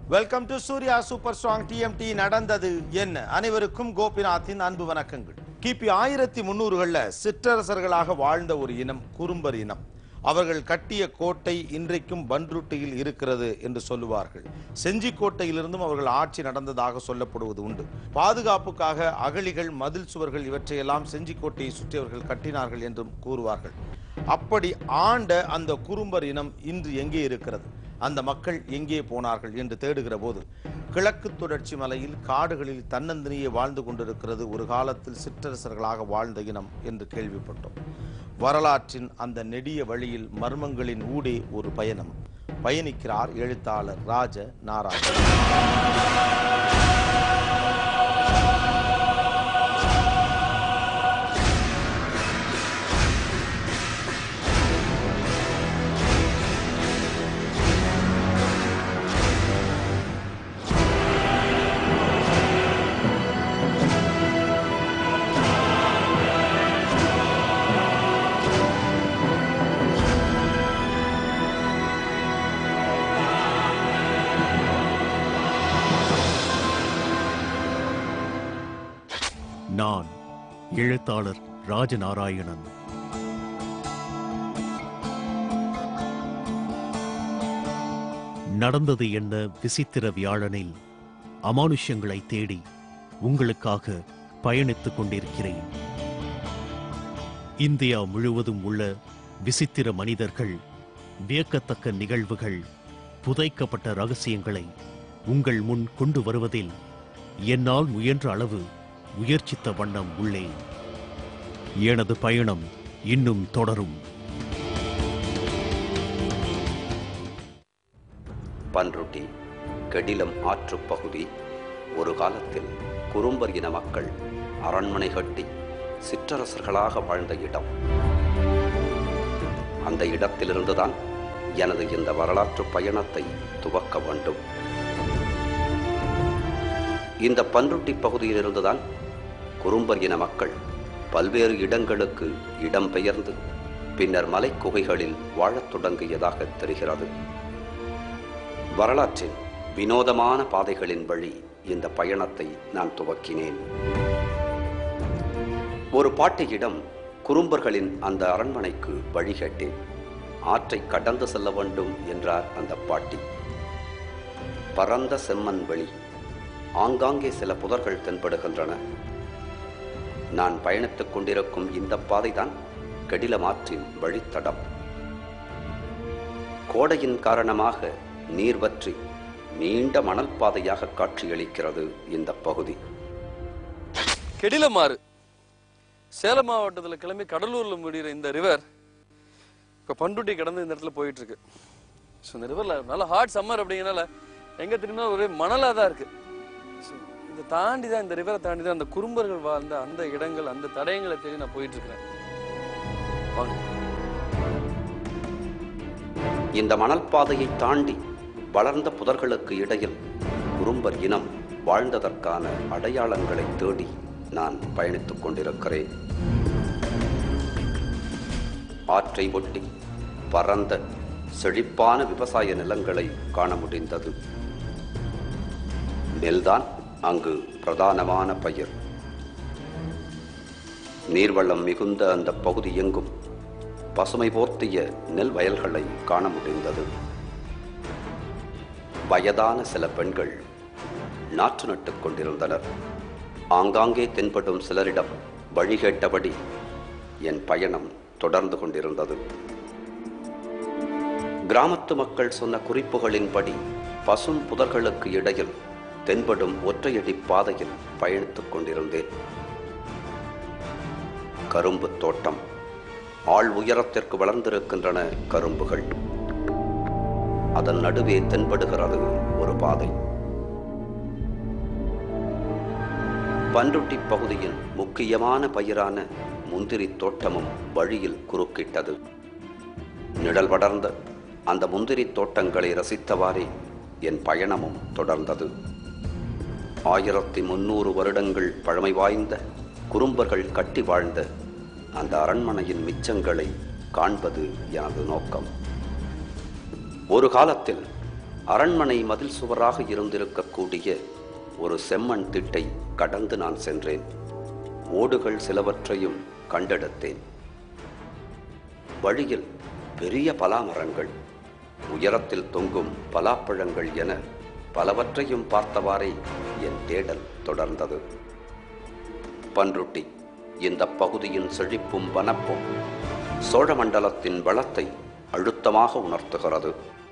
welcome to Surya super strong TMT நடந்தது என்ன அனைவருக்கும் கோபிநாத்தின் அன்பு வணக்கங்கள் கிபி ஆயிரத்தி முன்னூறுகள்ல சிற்றரசர்களாக வாழ்ந்த ஒரு இனம் குறும்பர் இனம் அவர்கள் கட்டிய கோட்டை இன்றைக்கும் பன்ருட்டியில் இருக்கிறது என்று சொல்லுவார்கள் செஞ்சிக்கோட்டையிலிருந்தும் அவர்கள் ஆட்சி நடந்ததாக சொல்லப்படுவது உண்டு பாதுகாப்புக்காக அகழிகள் மதில் சுவர்கள் இவற்றையெல்லாம் செஞ்சிக்கோட்டையை சுற்றி அவர்கள் கட்டினார்கள் என்றும் கூறுவார்கள் அப்படி ஆண்ட அந்த குறும்பர் இனம் இன்று எங்கே இருக்கிறது அந்த மக்கள் எங்கே போனார்கள் என்று தேடுகிற போது கிழக்கு தொடர்ச்சி மலையில் காடுகளில் தன்னந்தனியே வாழ்ந்து கொண்டிருக்கிறது ஒரு காலத்தில் சிற்றரசர்களாக வாழ்ந்த இனம் என்று கேள்விப்பட்டோம் வரலாற்றின் அந்த நெடிய வழியில் மர்மங்களின் ஊடே ஒரு பயணம் பயணிக்கிறார் எழுத்தாளர் ராஜ நாராயணன் நான் எழுத்தாளர் ராஜநாராயணன் நடந்தது என்ன விசித்திர வியாழனில் அமானுஷ்யங்களை தேடி உங்களுக்காக பயணித்துக் கொண்டிருக்கிறேன் இந்தியா முழுவதும் உள்ள விசித்திர மனிதர்கள் வியக்கத்தக்க நிகழ்வுகள் புதைக்கப்பட்ட ரகசியங்களை உங்கள் முன் கொண்டு வருவதில் என்னால் முயன்ற அளவு முயற்சித்த வண்ணம் உள்ளேன் எனது பயணம் இன்னும் தொடரும் பன்ருட்டி கெடிலம் ஆற்றுப் பகுதி ஒரு காலத்தில் குறும்பர் இன மக்கள் அரண்மனை கட்டி சிற்றரசர்களாக வாழ்ந்த இடம் அந்த இடத்திலிருந்துதான் எனது இந்த வரலாற்று பயணத்தை துவக்க வேண்டும் இந்த பன்ருட்டி பகுதியிலிருந்துதான் குறும்பர் இன மக்கள் பல்வேறு இடங்களுக்கு இடம்பெயர்ந்து பின்னர் மலைக்குகைகளில் வாழத் தொடங்கியதாக தெரிகிறது வரலாற்றின் வினோதமான பாதைகளின் வழி இந்த பயணத்தை நான் துவக்கினேன் ஒரு பாட்டியிடம் குறும்பர்களின் அந்த அரண்மனைக்கு வழி கேட்டேன் ஆற்றை கடந்து செல்ல வேண்டும் என்றார் அந்த பாட்டி பரந்த செம்மண் வெளி ஆங்காங்கே சில புதர்கள் தென்படுகின்றன நான் பயணித்துக் கொண்டிருக்கும் இந்த பாதைதான் கெடிலமாற்றின் வழித்தடம் கோடையின் காரணமாக நீர் வற்றி நீண்ட மணல் பாதையாக காட்சியளிக்கிறது இந்த பகுதி கெடிலமாறு சேலம் மாவட்டத்தில் கிளம்பி கடலூர்ல முடிகிற இந்த ரிவர் இப்போ பண்ருட்டி கடந்து இந்த இடத்துல போயிட்டு இருக்கு ஸோ இந்த ரிவர்ல நல்ல ஹாட் சம்மர் அப்படிங்கறனால எங்க திரும்பினா ஒரே மணலா தான் இருக்கு ஸோ இதை தாண்டி தான் இந்த ரிவரை தாண்டி தான் அந்த குறும்பர்கள் வாழ்ந்த அந்த இடங்கள் அந்த தடயங்களை தேடி நான் போயிட்டு இருக்கிறேன் வாங்க இந்த மணல் பாதையை தாண்டி வளர்ந்த புதர்களுக்கு இடையில் குறும்பர் இனம் வாழ்ந்ததற்கான அடையாளங்களை தேடி நான் பயணித்துக் கொண்டிருக்கிறேன் ஆற்றை ஒட்டி பரந்த செழிப்பான விவசாய நிலங்களை காண முடிந்தது நெல்தான் அங்கு பிரதானமான பயிர் நீர்வளம் மிகுந்த அந்த பகுதி எங்கும் பசுமை போர்த்திய நெல் வயல்களை காண முடிந்தது வயதான சில பெண்கள் நாற்று நட்டுக் கொண்டிருந்தனர் ஆங்காங்கே தென்படும் சிலரிடம் வழி கேட்டபடி என் பயணம் தொடர்ந்து கொண்டிருந்தது கிராமத்து மக்கள் சொன்ன குறிப்புகளின்படி பசும் புதர்களுக்கு இடையில் தென்படும் ஒற்றையடி பாதையில் பயணித்துக் கொண்டிருந்தேன் கரும்பு தோட்டம் ஆள் உயரத்திற்கு வளர்ந்திருக்கின்றன கரும்புகள் அதன் நடுவே தென்படுகிறது ஒரு பாதை பன்ருட்டி பகுதியின் முக்கியமான பயிரான முந்திரி தோட்டமும் வழியில் குறுக்கிட்டது நிழல் படர்ந்த அந்த முந்திரி தோட்டங்களை ரசித்தவாறே என் பயணமும் தொடர்ந்தது ஆயிரத்தி முன்னூறு வருடங்கள் பழமை வாய்ந்த குறும்பர்கள் கட்டி வாழ்ந்த அந்த அரண்மனையின் மிச்சங்களை காண்பது எனது நோக்கம் ஒரு காலத்தில் அரண்மனை மதில் சுவராக இருந்திருக்கக்கூடிய ஒரு செம்மண் திட்டை கடந்து நான் சென்றேன் ஓடுகள் சிலவற்றையும் கண்டெடுத்தேன் வழியில் பெரிய பலாமரங்கள் உயரத்தில் தொங்கும் பலாப்பழங்கள் என பலவற்றையும் பார்த்தவாறே என் தேடல் தொடர்ந்தது பன்ருட்டி இந்த பகுதியின் செழிப்பும் வனப்பும் சோழமண்டலத்தின் வளத்தை அழுத்தமாக உணர்த்துகிறது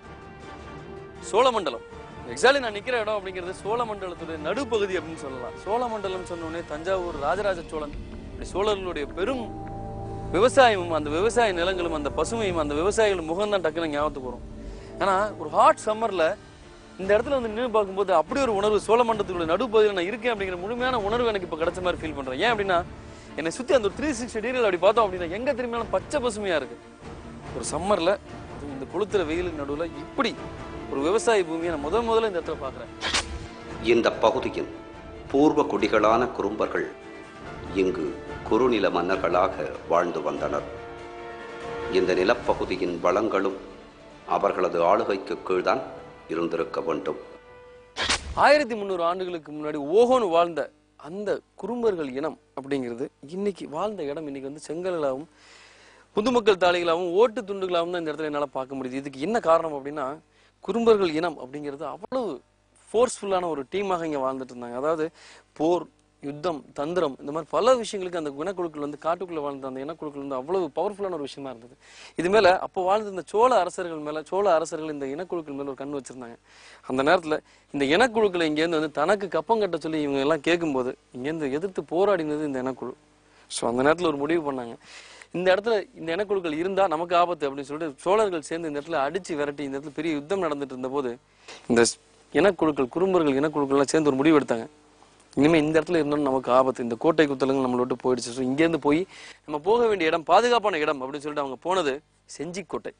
சோழமண்டலம் எக்ஸாக்ட்லி நான் நிக்கிற இடம் அப்படிங்கிறது சோழமண்டலத்துடைய நடுப்பகுதி அப்படின்னு சொல்லலாம் சோழமண்டலம் சொன்ன உடனே தஞ்சாவூர் ராஜராஜ சோழன் இப்படி சோழர்களுடைய பெரும் விவசாயமும் அந்த விவசாய நிலங்களும் அந்த பசுமையும் அந்த விவசாயிகள் முகம் தான் டக்குனு ஞாபகத்துக்கு வரும் ஆனா ஒரு ஹாட் சம்மர்ல இந்த இடத்துல வந்து நின்று பார்க்கும்போது அப்படி ஒரு உணர்வு சோழமண்டலத்துக்குள்ள நடுப்பகுதியில் நான் இருக்கேன் அப்படிங்கிற முழுமையான உணர்வு எனக்கு இப்போ கிடைச்ச மாதிரி ஃபீல் பண்றேன் ஏன் அப்படின்னா என்னை சுத்தி அந்த ஒரு த்ரீ சிக்ஸ்டி டிகிரியில் அப்படி பார்த்தோம் அப்படின்னா எங்க திரும்பினாலும் பச்சை பசுமையா இருக்கு ஒரு சம்மர்ல இந்த கொளுத்துற வெயிலுக்கு நடுவுல இப்படி ஒரு விவசாய பூமியை நான் முதல் முதல்ல இந்த இடத்துல பார்க்குறேன் இந்த பகுதியின் பூர்வ குடிகளான குறும்பர்கள் இங்கு குறுநில மன்னர்களாக வாழ்ந்து வந்தனர் இந்த நிலப்பகுதியின் வளங்களும் அவர்களது ஆளுகைக்கு கீழ்தான் இருந்திருக்க வேண்டும் ஆயிரத்தி முந்நூறு ஆண்டுகளுக்கு முன்னாடி ஓஹோன்னு வாழ்ந்த அந்த குறும்பர்கள் இனம் அப்படிங்கிறது இன்னைக்கு வாழ்ந்த இடம் இன்னைக்கு வந்து செங்கலாகவும் புதுமக்கள் தாளிகளாகவும் ஓட்டு துண்டுகளாகவும் தான் இந்த இடத்துல என்னால் பார்க்க முடியுது இதுக்கு என்ன காரணம் அப்படின்னா குறும்பர்கள் இனம் அப்படிங்கிறது அவ்வளவு ஃபோர்ஸ்ஃபுல்லான ஒரு டீமாக இங்கே வாழ்ந்துட்டு இருந்தாங்க அதாவது போர் யுத்தம் தந்திரம் இந்த மாதிரி பல விஷயங்களுக்கு அந்த இனக்குழுக்கள் வந்து காட்டுக்குள்ள வாழ்ந்த அந்த இனக்குழுக்கள் வந்து அவ்வளவு பவர்ஃபுல்லான ஒரு விஷயமா இருந்தது இது மேல அப்போ வாழ்ந்த இந்த சோழ அரசர்கள் மேல சோழ அரசர்கள் இந்த இனக்குழுக்கள் மேல ஒரு கண் வச்சிருந்தாங்க அந்த நேரத்துல இந்த இனக்குழுக்களை இங்கேருந்து வந்து தனக்கு கப்பம் கட்ட சொல்லி இவங்க எல்லாம் கேட்கும்போது இங்கேருந்து எதிர்த்து போராடினது இந்த இனக்குழு ஸோ அந்த நேரத்துல ஒரு முடிவு பண்ணாங்க இந்த இடத்துல இந்த இனக்குழுக்கள் இருந்தா நமக்கு ஆபத்து அப்படின்னு சொல்லிட்டு சோழர்கள் சேர்ந்து இந்த இடத்துல அடிச்சு விரட்டி இந்த இடத்துல பெரிய யுத்தம் நடந்துட்டு இருந்தபோது இந்த இனக்குழுக்கள் குறும்பர்கள் இனக்குழுக்கள்லாம் சேர்ந்து ஒரு முடிவு எடுத்தாங்க இனிமே இந்த இடத்துல இருந்தோம் நமக்கு ஆபத்து இந்த கோட்டை குத்தலங்கள் நம்மளை விட்டு போயிடுச்சு ஸோ இங்கேருந்து போய் நம்ம போக வேண்டிய இடம் பாதுகாப்பான இடம் அப்படின்னு சொல்லிட்டு அவங்க போனது செஞ்சிக்கோட்டை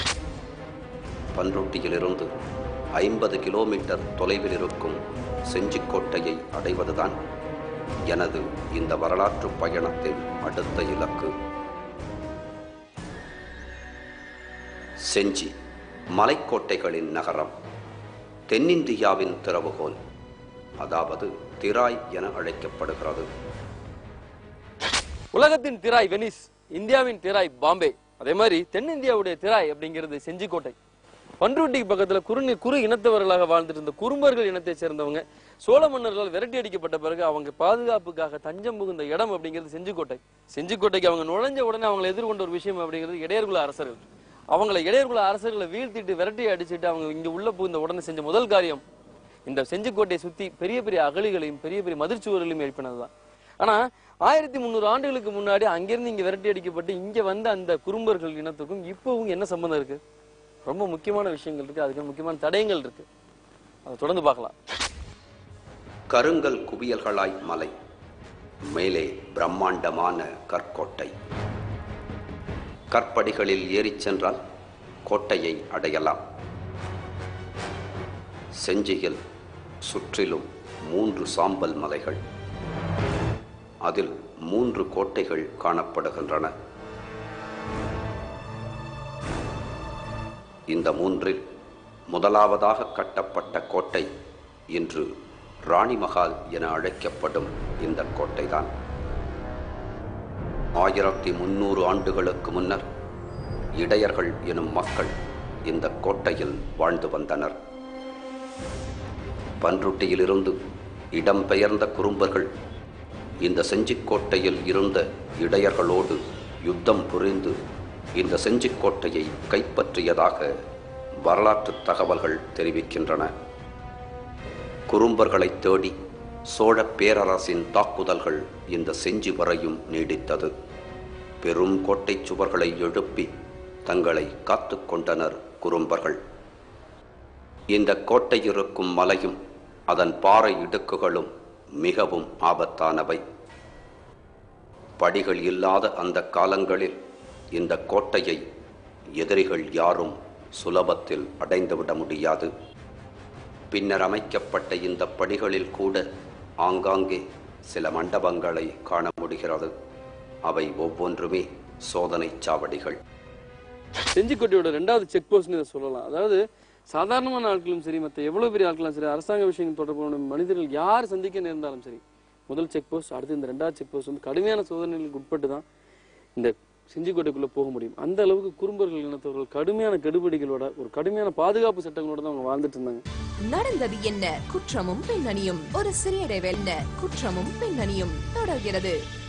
பன்ருட்டியிலிருந்து ஐம்பது கிலோமீட்டர் தொலைவில் இருக்கும் செஞ்சிக்கோட்டையை அடைவதுதான் எனது இந்த வரலாற்று பயணத்தின் அடுத்த இலக்கு செஞ்சி மலைக்கோட்டைகளின் நகரம் தென்னிந்தியாவின் திறவுகோல் அதாவது திராய் என அழைக்கப்படுகிறது உலகத்தின் திராய் வெனிஸ் இந்தியாவின் திராய் பாம்பே அதே மாதிரி தென்னிந்தியாவுடைய திராய் அப்படிங்கிறது செஞ்சிக்கோட்டை பன்ருட்டிக்கு பக்கத்துல குறு குறு இனத்தவர்களாக வாழ்ந்துட்டு இருந்த குறும்பர்கள் இனத்தை சேர்ந்தவங்க சோழ மன்னர்களால் விரட்டி அடிக்கப்பட்ட பிறகு அவங்க பாதுகாப்புக்காக தஞ்சம் புகுந்த இடம் அப்படிங்கிறது செஞ்சிக்கோட்டை செஞ்சிக்கோட்டைக்கு அவங்க நுழைஞ்ச உடனே அவங்களை எதிர்கொண்ட ஒரு விஷயம் அப்படிங்கிறது இடையர்குல அரசர்கள் அவங்களை இடையர்குல அரசர்களை வீழ்த்திட்டு விரட்டி அடிச்சிட்டு அவங்க இங்க உள்ள புகுந்த உடனே செஞ்ச முதல் காரியம் இந்த செஞ்சிக்கோட்டையை சுத்தி பெரிய பெரிய அகழிகளையும் பெரிய பெரிய மதிர்ச்சுவர்களையும் எழுப்பினதுதான் ஆனா ஆயிரத்தி முந்நூறு ஆண்டுகளுக்கு முன்னாடி அங்கிருந்து இங்க விரட்டி அடிக்கப்பட்டு இங்க வந்த அந்த குறும்பர்கள் இனத்துக்கும் இப்பவும் என்ன சம்பந்தம் இருக்கு ரொம்ப முக்கியமான விஷயங்கள் இருக்கு அதுக்கு முக்கியமான தடயங்கள் இருக்கு அதை தொடர்ந்து பார்க்கலாம் கருங்கல் குவியல்களாய் மலை மேலே பிரம்மாண்டமான கற்கோட்டை கற்படிகளில் ஏறிச் சென்றால் கோட்டையை அடையலாம் செஞ்சியில் சுற்றிலும் மூன்று சாம்பல் மலைகள் அதில் மூன்று கோட்டைகள் காணப்படுகின்றன இந்த மூன்றில் முதலாவதாக கட்டப்பட்ட கோட்டை இன்று ராணிமஹால் என அழைக்கப்படும் இந்த கோட்டைதான் ஆயிரத்தி முன்னூறு ஆண்டுகளுக்கு முன்னர் இடையர்கள் எனும் மக்கள் இந்த கோட்டையில் வாழ்ந்து வந்தனர் பன்ருட்டியிலிருந்து இடம்பெயர்ந்த குறும்பர்கள் இந்த செஞ்சிக்கோட்டையில் இருந்த இடையர்களோடு யுத்தம் புரிந்து இந்த செஞ்சிக்கோட்டையை கைப்பற்றியதாக வரலாற்று தகவல்கள் தெரிவிக்கின்றன குறும்பர்களை தேடி சோழ பேரரசின் தாக்குதல்கள் இந்த செஞ்சி வரையும் நீடித்தது பெரும் கோட்டை சுவர்களை எழுப்பி தங்களை காத்து கொண்டனர் குறும்பர்கள் இந்த கோட்டை இருக்கும் மலையும் அதன் பாறை இடுக்குகளும் மிகவும் ஆபத்தானவை படிகள் இல்லாத அந்த காலங்களில் இந்த கோட்டையை எதிரிகள் யாரும் சுலபத்தில் அடைந்துவிட முடியாது பின்னர் அமைக்கப்பட்ட இந்த படிகளில் கூட ஆங்காங்கே சில மண்டபங்களை காண முடிகிறது அவை ஒவ்வொன்றுமே சோதனைச் சாவடிகள் செஞ்சிக்கோட்டையோட ரெண்டாவது செக் போஸ்ட்னு இதை சொல்லலாம் அதாவது சாதாரணமான ஆட்களும் சரி மற்ற எவ்வளவு பெரிய ஆட்களும் சரி அரசாங்க விஷயங்கள் தொடர்பான மனிதர்கள் யார் சந்திக்க நேர்ந்தாலும் சரி முதல் செக் போஸ்ட் அடுத்து இந்த ரெண்டாவது செக் போஸ்ட் வந்து கடுமையான சோதனைகளுக்கு உட்பட்டு தான் இந்த செஞ்சிக்கோட்டைக்குள்ள போக முடியும் அந்த அளவுக்கு குறும்பர்கள் இனத்தவர்கள் கடுமையான கெடுபிடிகளோட ஒரு கடுமையான பாதுகாப்பு சட்டங்களோட தான் அவங்க வாழ்ந்துட்டு இருந்தாங்க நடந்தது என்ன குற்றமும் பின்னணியும் ஒரு சிறிய இடைவேளை என்ன குற்றமும் பின்னணியும் தொடர்கிறது